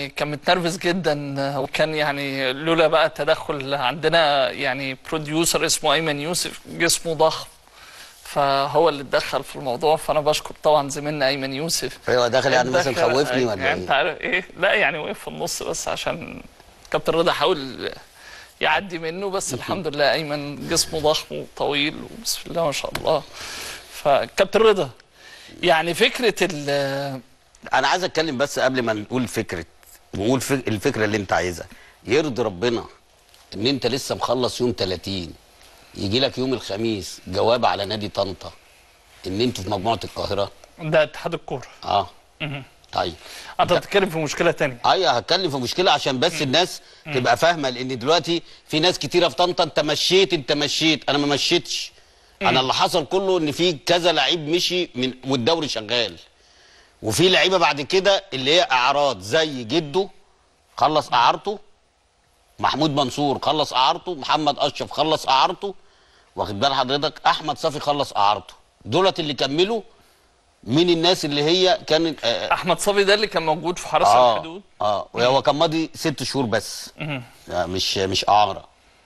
يعني كان متنرفز جدا وكان يعني لولا بقى التدخل عندنا يعني بروديوسر اسمه ايمن يوسف جسمه ضخم فهو اللي اتدخل في الموضوع فانا بشكر طبعا زميلنا ايمن يوسف ايوه داخل يعني مثلا اتدخل- خوفني ولا يعني انت ايه؟ عارف ايه لا يعني وقف في النص بس عشان كابتن رضا حاول يعدي منه بس الحمد لله ايمن جسمه ضخم وطويل وبسم الله ما شاء الله فكابتن رضا يعني فكره ال انا عايز اتكلم بس قبل ما نقول فكره نقول فك... الفكره اللي انت عايزها يرضي ربنا ان انت لسه مخلص يوم 30 يجي لك يوم الخميس جواب على نادي طنطا ان انتوا في مجموعه القاهره ده اتحاد الكوره اه طيب انت بتتكلم في مشكله تانية ايوه هتكلم في مشكله عشان بس الناس تبقى فاهمه لان دلوقتي في ناس كتيره في طنطا انت مشيت انت مشيت انا ما مشيتش انا اللي حصل كله ان في كذا لعيب مشي من والدوري شغال وفي لعيبه بعد كده اللي هي اعراض زي جده خلص اعارته محمود منصور خلص اعارته محمد اشرف خلص اعارته واخد بال حضرتك احمد صافي خلص اعارته دولت اللي كملوا من الناس اللي هي كانت آه احمد صبي ده اللي كان موجود في حرس اه الحدود اه هو كان ماضي ست شهور بس لا، مش مش اعاره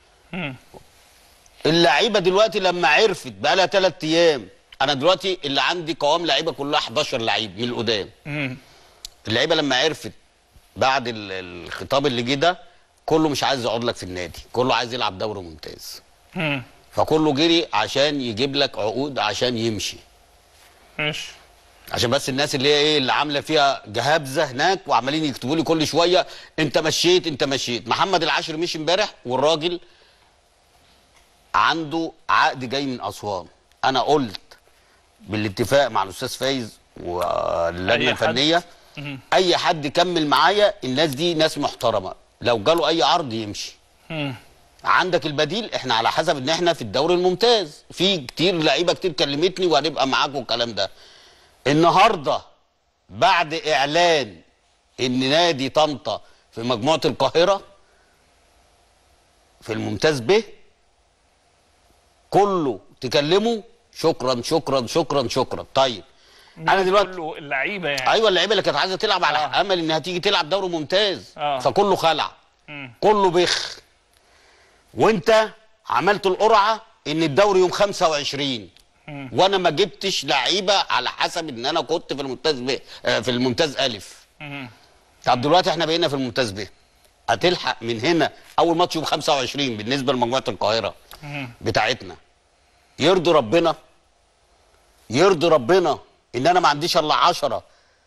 اللعيبه دلوقتي لما عرفت بقى لها ثلاث ايام انا دلوقتي اللي عندي قوام لعيبه كلها 11 لعيب من القدام اللعيبه لما عرفت بعد ال- الخطاب اللي جه ده كله مش عايز يقعد لك في النادي كله عايز يلعب دوري ممتاز مم. فكله جري عشان يجيب لك عقود عشان يمشي ماشي عشان بس الناس اللي هي ايه اللي عامله فيها جهابزه هناك وعمالين يكتبوا لي كل شويه انت مشيت انت مشيت محمد العاشر مشي امبارح والراجل عنده عقد جاي من اسوان انا قلت بالاتفاق مع الاستاذ فايز واللجنه أي حد. الفنيه اي حد كمل معايا الناس دي ناس محترمه لو جاله اي عرض يمشي مم. عندك البديل احنا على حسب ان احنا في الدوري الممتاز في كتير لعيبه كتير كلمتني وهنبقى معاكم والكلام ده النهارده بعد اعلان ان نادي طنطا في مجموعه القاهره في الممتاز ب كله تكلمه شكرا شكرا شكرا شكرا طيب انا دلوقتي كله اللعيبه يعني ايوه اللعيبه اللي كانت عايزه تلعب على امل انها تيجي تلعب دوري ممتاز آه. فكله خلع مم. كله بخ وانت عملت القرعه ان الدوري يوم 25 وانا ما جبتش لعيبه على حسب ان انا كنت في الممتاز ب آه، في الممتاز الف مم. طب دلوقتي احنا بقينا في الممتاز ب هتلحق من هنا اول ماتش يوم 25 بالنسبه لمجموعه القاهره بتاعتنا يرضي ربنا يرضي ربنا ان انا ما عنديش الا 10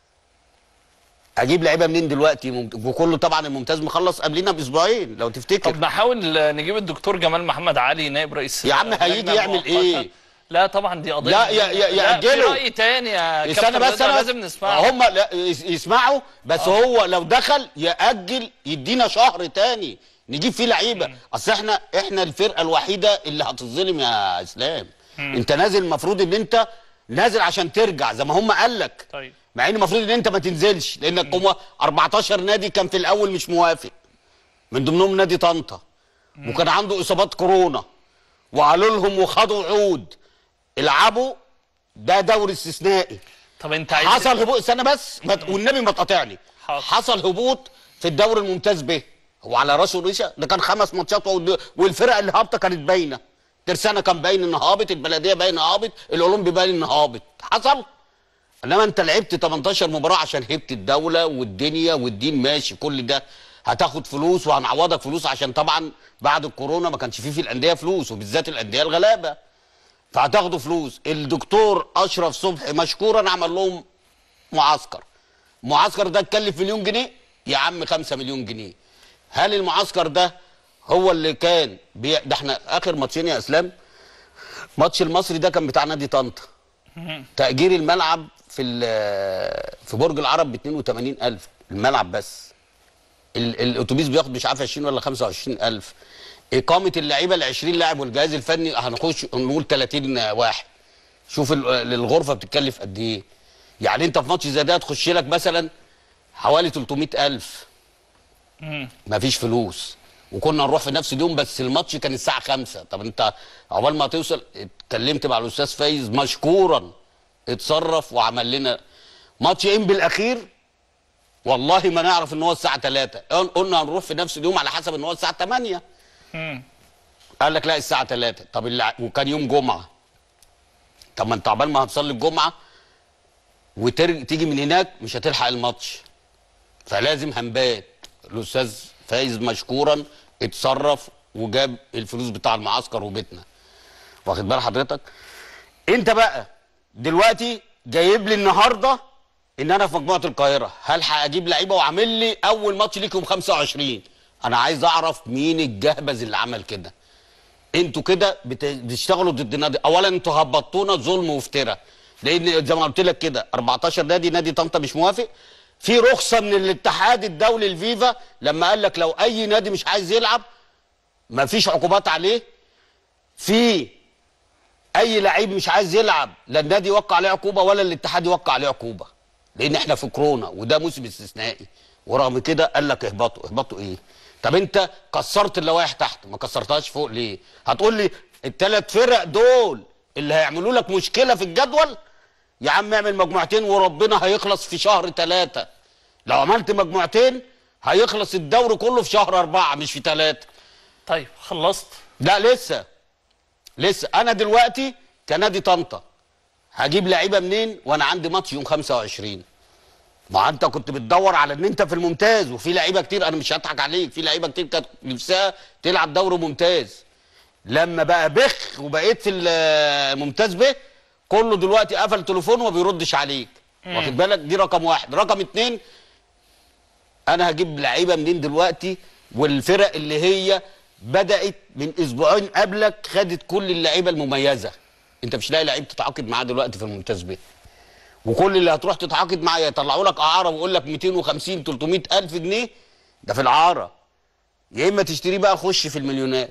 اجيب لعيبه منين دلوقتي ممت- وكله طبعا الممتاز مخلص قبلنا باسبوعين لو تفتكر طب نحاول نجيب الدكتور جمال محمد علي نائب رئيس يا عم هيجي اللجنة يعمل المؤقتة. إيه؟ لا طبعا دي قضيه لا، يا- يا- لا، في يأجلوا. راي تاني يا استنى كابتن بس رضا انا لازم نسمعه هم لا يس- يسمعوا بس هو لو دخل ياجل يدينا شهر تاني نجيب فيه لعيبه اصل احنا احنا الفرقه الوحيده اللي هتظلم يا اسلام انت نازل المفروض ان انت نازل عشان ترجع زي ما هم قال لك طيب مع ان المفروض ان انت ما تنزلش لانك هم 14 نادي كان في الاول مش موافق من ضمنهم نادي طنطا وكان عنده اصابات كورونا وقالوا لهم وخدوا عقود العبوا ده دوري استثنائي طب انت عايز حصل هبوط استنى بس ما ت- والنبي ما تقاطعني حاضر. حصل هبوط في الدوري الممتاز به هو على راسه ريشه ده كان خمس ماتشات وال- والفرق اللي هابطه كانت باينه ترسانه كان باين انه هابط البلديه باين هابط الاولمبي باين انه هابط حصل انما انت لعبت 18 مباراه عشان هبت الدوله والدنيا والدين ماشي كل ده هتاخد فلوس وهنعوضك فلوس عشان طبعا بعد الكورونا ما كانش فيه في الانديه فلوس وبالذات الانديه الغلابه فهتاخدوا فلوس الدكتور اشرف صبحي مشكورا عمل لهم معسكر معسكر ده اتكلف مليون جنيه يا عم 5 مليون جنيه هل المعسكر ده هو اللي كان بي... ده احنا اخر ماتشين يا اسلام ماتش المصري ده كان بتاع نادي طنطا تأجير الملعب في ال- في برج العرب ب 82000 الملعب بس ال- الاتوبيس بياخد مش عارف 20 ولا 25000 اقامه اللعيبه ال 20 لاعب والجهاز الفني هنخش نقول 30 واحد شوف ال- الغرفه بتتكلف قد ايه يعني انت في ماتش زي ده هتخش لك مثلا حوالي 300000 مفيش فلوس وكنا نروح في نفس اليوم بس الماتش كان الساعه 5 طب انت عقبال ما توصل اتكلمت مع الاستاذ فايز مشكورا اتصرف وعمل لنا ماتش انبي الاخير والله ما نعرف ان هو الساعه 3 قلنا هنروح في نفس اليوم على حسب ان هو الساعه 8 مم. قال لك لا الساعه 3 طب اللي وكان يوم جمعه طب ما انت عقبال ما هتصلي الجمعه وتيجي من هناك مش هتلحق الماتش فلازم هنبات الاستاذ فايز مشكورا اتصرف وجاب الفلوس بتاع المعسكر وبيتنا واخد بال حضرتك انت بقى دلوقتي جايب لي النهارده ان انا في مجموعه القاهره هلحق اجيب لعيبه واعمل لي اول ماتش ليك يوم 25 انا عايز اعرف مين الجهبذ اللي عمل كده انتوا كده بت- بتشتغلوا ضد نادي اولا انتوا هبطونا ظلم وافتراء لان زي ما قلت لك كده 14 نادي نادي طنطا مش موافق في رخصه من الاتحاد الدولي الفيفا لما قال لك لو اي نادي مش عايز يلعب مفيش عقوبات عليه في اي لعيب مش عايز يلعب لا النادي يوقع عليه عقوبه ولا الاتحاد يوقع عليه عقوبه لان احنا في كورونا وده موسم استثنائي ورغم كده قال لك اهبطوا اهبطوا ايه طب انت كسرت اللوائح تحت ما كسرتهاش فوق ليه هتقول لي الثلاث فرق دول اللي هيعملوا لك مشكله في الجدول يا عم اعمل مجموعتين وربنا هيخلص في شهر ثلاثة لو عملت مجموعتين هيخلص الدوري كله في شهر أربعة مش في ثلاثة طيب خلصت لا لسه لسه انا دلوقتي كنادي طنطا هجيب لعيبه منين وانا عندي ماتش يوم 25 ما انت كنت بتدور على ان انت في الممتاز وفي لعيبه كتير انا مش هضحك عليك في لعيبه كتير كانت نفسها تلعب دوري ممتاز لما بقى بخ وبقيت في الممتاز به كله دلوقتي قفل تليفونه وما بيردش عليك واخد بالك دي رقم واحد رقم اتنين انا هجيب لعيبه منين دلوقتي والفرق اللي هي بدات من اسبوعين قبلك خدت كل اللعيبه المميزه انت مش لاقي لعيب تتعاقد معاه دلوقتي في الممتاز به وكل اللي هتروح تتعاقد معاه يطلعوا لك اعاره ويقول لك 250 300 الف جنيه ده في العاره يا اما تشتريه بقى خش في المليونات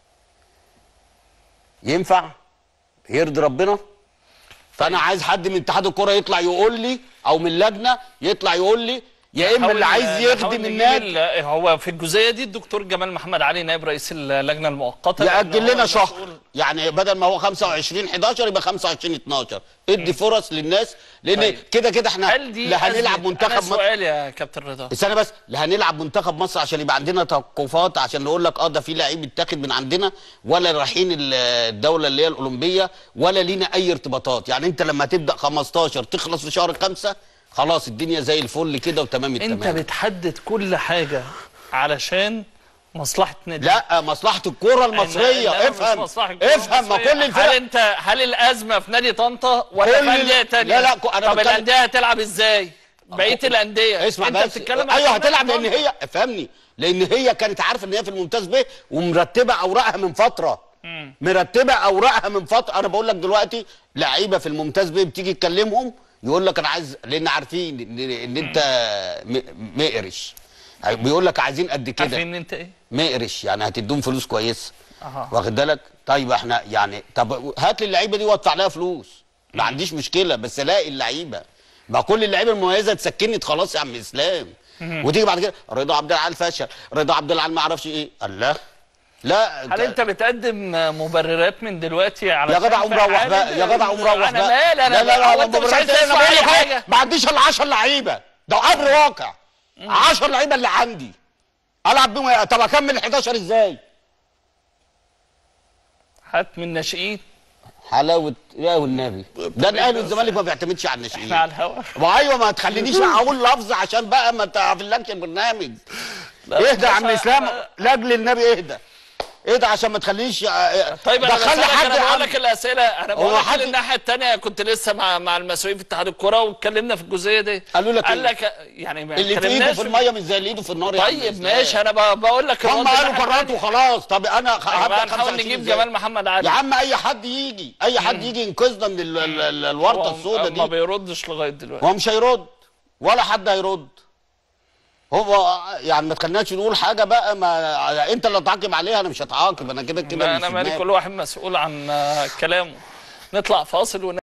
ينفع يرضي ربنا فانا عايز حد من اتحاد الكره يطلع يقول لي او من اللجنه يطلع يقول لي يا اما نحاول- اللي عايز نحاول يخدم نجيب النادي ال- هو في الجزئيه دي الدكتور جمال محمد علي نائب رئيس اللجنه المؤقته لأن يأجل هو لنا شهر المسؤول- يعني بدل ما هو 25 11 يبقى 25 12 ادي فرص للناس لان طيب. كده كده احنا هل دي لا هنلعب أزمة؟ منتخب أنا مصر سؤال يا كابتن رضا استنى بس لا هنلعب منتخب مصر عشان يبقى عندنا توقفات عشان نقول لك اه ده في لعيب اتاخد من عندنا ولا رايحين ال- الدوله اللي هي الاولمبيه ولا لينا اي ارتباطات يعني انت لما تبدا 15 تخلص في شهر خمسة خلاص الدنيا زي الفل كده وتمام انت التمام بتحدد كل حاجه علشان مصلحه نادي لا مصلحه الكره المصريه إنما مش افهم مصلحة الكرة افهم ما المصرية. كل هل الفرق انت هل الازمه في نادي طنطا ولا كل في انديه ال- تانية لا، لا، ك- أنا طب بتكلم- الانديه هتلعب ازاي بقيه الانديه اسمع انت بس بتتكلم ايوه عشان هتلعب نادي لان طنطا. هي افهمني لان هي كانت عارفه ان هي في الممتاز به ومرتبه اوراقها من فتره مرتبه اوراقها من فتره انا بقول لك دلوقتي لعيبه في الممتاز به بتيجي تكلمهم يقول لك انا عايز لان عارفين ان, إن انت م- مقرش بيقول لك عايزين قد كده عارفين ان انت ايه مقرش يعني هتدوم فلوس كويسه أها. واخد بالك طيب احنا يعني طب هات لي اللعيبه دي وادفع لها فلوس ما عنديش مشكله بس الاقي اللعيبه ما كل اللعيبه المميزه تسكنني خلاص يا عم اسلام وتيجي بعد كده رضا عبد العال فشل رضا عبد العال ما اعرفش ايه الله لا هل انت بتقدم مبررات من دلوقتي على يا جدع قوم روح بقى يا جدع قوم روح انا بقى مال انا لا لا لا هو انت مش عايز انا تسمع بقول اي لك أهو، حاجه ما عنديش الا 10 لعيبه ده امر واقع 10 لعيبه اللي عندي العب بيهم إيه؟ طب اكمل ال 11 ازاي؟ هات من الناشئين حلاوه يا والنبي ده الاهلي والزمالك ما بيعتمدش على الناشئين احنا على الهوا وايوه ما تخلينيش اقول لفظ عشان بقى ما تعملكش البرنامج اهدى يا عم بس- اسلام لاجل النبي اهدى اهدى عشان ما تخلينيش طيب انا دخلني بسألك حد انا يا بقول عم. لك الاسئله انا بقول هو لك حد- الناحيه الثانيه كنت لسه مع مع المسؤولين في اتحاد الكوره واتكلمنا في الجزئيه دي قالوا لك قال إيه؟ لك يعني ما اللي في ايده اتكلمناش في الميه مش زي اللي ايده في النار يا عم طيب إسلام. ماشي انا ب- بقول لك هم الوضع قالوا الناحية قررت التانية. وخلاص طب انا يا جماعة هبدا نحاول 25 نجيب إزاي؟ جمال محمد علي يا عم اي حد يجي اي حد يجي ينقذنا من ال- ال- ال- الورطه هو السوداء ما دي بيردش لغايه دلوقتي هو مش هيرد ولا حد هيرد هو يعني ما تخليناش نقول حاجه بقى ما انت اللي تعاقب عليها انا مش هتعاقب انا كده كده ما مش انا في مالي دماغي. كل واحد مسؤول عن آه، كلامه نطلع فاصل ون...